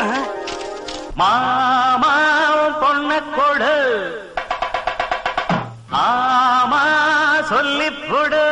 மாமா பொண்ண கொடு ஆமா சொல்லிப் கொடு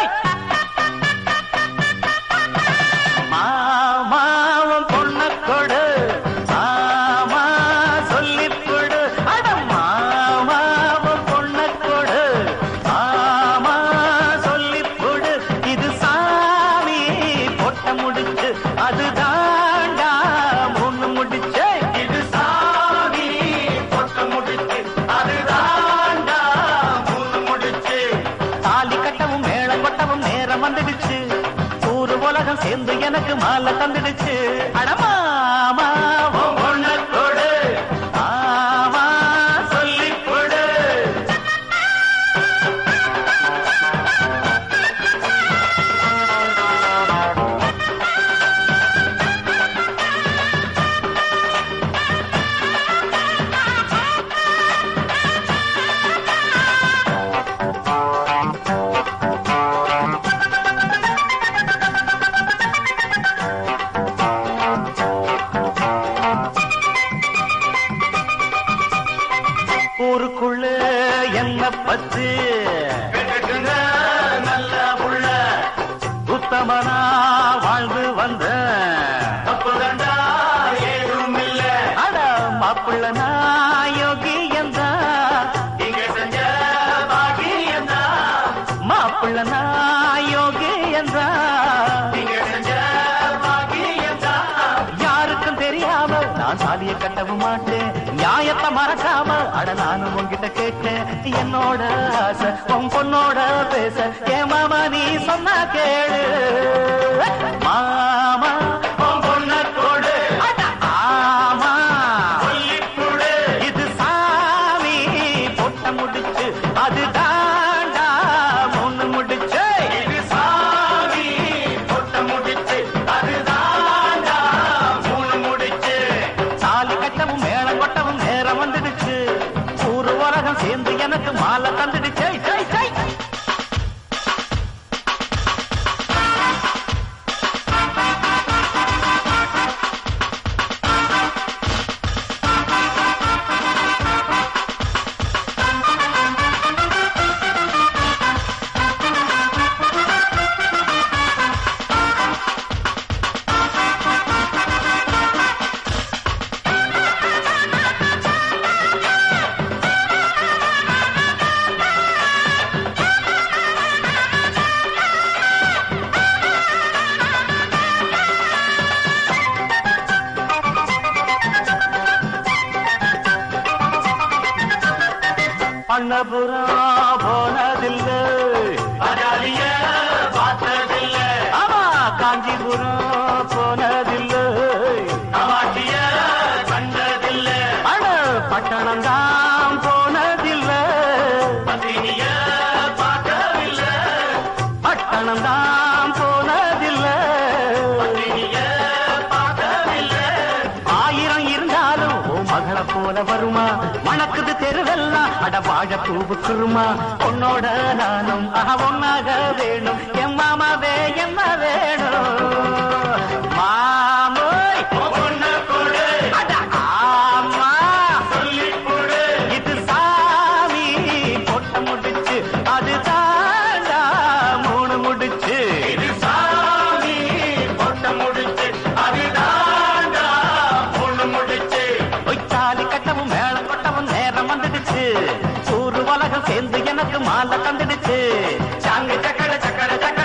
மாமாவும் பொண்ண கொடு ஆமா சொல்லிப் கொடு அட மாமாவும் பொண்ண கொடு ஆமா சொல்லிப் கொடு இது சாமி பொட்ட முடிச்சு அது தாண்டா முன்னு முடிச்சு இது சாமி பொட்ட முடிச்சு அது தாண்டா முன்னு முடிச்சு தாலி கட்டவும் மேளம் கொட்டவும் நேரம் வந்துடுச்சு ஊரு உலகம் சேர்ந்து எனக்கு மாலை தந்துடுச்சு அடமாமா கொடு ஆமா சொல்லிக் கொடு ஊருக்குள்ள என்ன பத்து நல்ல புள்ள உத்தமனா வாழ்ந்து வந்த ஏதும் இல்ல அட மாப்பிள்ள நாயோகி எந்தா இங்க செஞ்ச பாகியந்தா மாப்பிள்ள நாயோகி எந்தா இங்க செஞ்ச பாகியந்தா யாருக்கும் தெரியாம நான் சாலிய கட்டவும் மாட்டேன் நியாயத்தை மறக்காம அட நானும் உன்கிட்ட கேட்டேன் என்னோட ஆசை உன் பொண்ணோட பேச ஏ மாமா நீ சொன்னா கேளு மாமா உன் பொண்ண கொடு அட ஆமா சொல்லிக் கொடு இது சாமி பொட்ட முடிச்சு அது தாண்டா முன்னு முடிச்சு இது சாமி பொட்ட முடிச்சு அது தாண்டா மூணு முடிச்சு சாலி கட்டவும் மேளம் கொட்டவும் நேரம் வந்துடுச்சு ஊரு உலகம் சேர்ந்து எனக்கு மாலை தந்துடுச்சு ஜெய் ஜெய் அண்ணபுரா போனதில்லை அஜாலிய பார்த்ததில்ல ஆமா காஞ்சிபுரம் போனதில்லை அமாட்டிய கண்டதில்ல அட பட்டணம் தான் போனதில்லை பதினிய பார்க்கவில்லை பட்டணம் தான் போனதில்லை பதினிய பார்க்கவில்லை ஆயிரம் இருந்தாலும் ஓ மகளை போல வருமா மணக்குது தெருவெல்லாம் அட வாழ பூவுக்குருமா உன்னோட நானும் ஆஹா ஒன்னாக வேணும் என் மாமாவே என்ன வேணும் மாமோய் பொண்ணு கொடு அட ஆமா சொல்லிக் கொடு இது சாமி பொட்ட முடிச்சு அது தாண்டா மூணு முடிச்சு இது சாமி பொட்ட முடிச்சு அது தாண்டா மூணு முடிச்சு ஒய்ச்சாலி கட்டவும் மேளம் கொட்டவும் நேரம் வந்துடுச்சு ஊரு உலகம் சேர்ந்து எனக்கு மாலை தந்துடுச்சு சாங்கு சக்கர சக்கர சக்கர